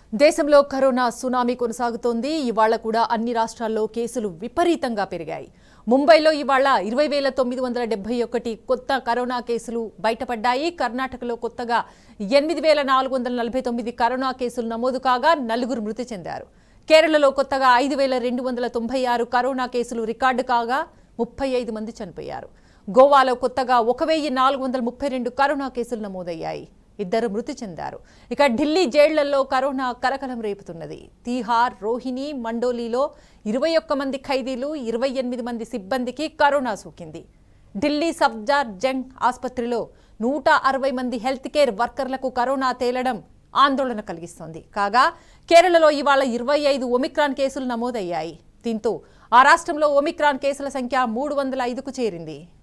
దేశంలో corona tsunami కొనసాగుతోంది ఇవాళ కూడా అన్ని రాష్ట్రాల్లో కేసులు విపరీతంగా పెరిగాయి ముంబైలో ఇవాళ ఇరవై వేల తొమ్మిది వందల డెబ్బై ఒకటి కొత్త కరోనా కేసులు బయటపడ్డాయి కర్ణాటకలో కొత్తగా ఎనిమిది వేల నాలుగు వందల నలభై తొమ్మిది కరోనా కేసులు నమోదు కాగా నలుగురు మృతి చెందారు కేరళలో కొత్తగా ఐదు వేల రెండు వందల తొంభై ఆరు కరోనా కేసులు రికార్డు కాగా ముప్పై ఐదు మంది చనిపోయారు గోవాలో కొత్తగా ఒక వెయ్యి నాలుగు వందల ముప్పై రెండు కరోనా కేసులు నమోదయ్యాయి ఇద్దరు మృతి చెందారు ఇక ఢిల్లీ జైళ్లలో కరోనా కలకలం రేపుతున్నది తీహార్ రోహిణి మండోలీలో ఇరవై ఒక్క మంది ఖైదీలు ఇరవై ఎనిమిది మంది సిబ్బందికి కరోనా సోకింది ఢిల్లీ సబ్జార్ జంగ్ ఆసుపత్రిలో నూట అరవై మంది హెల్త్ కేర్ వర్కర్లకు కరోనా తేలడం ఆందోళన కలిగిస్తోంది కాగా కేరళలో ఇవాళ ఇరవై ఐదు ఒమిక్రాన్ కేసులు నమోదయ్యాయి దీంతో ఆ రాష్ట్రంలో ఒమిక్రాన్ కేసుల సంఖ్య మూడు వందల ఐదుకు చేరింది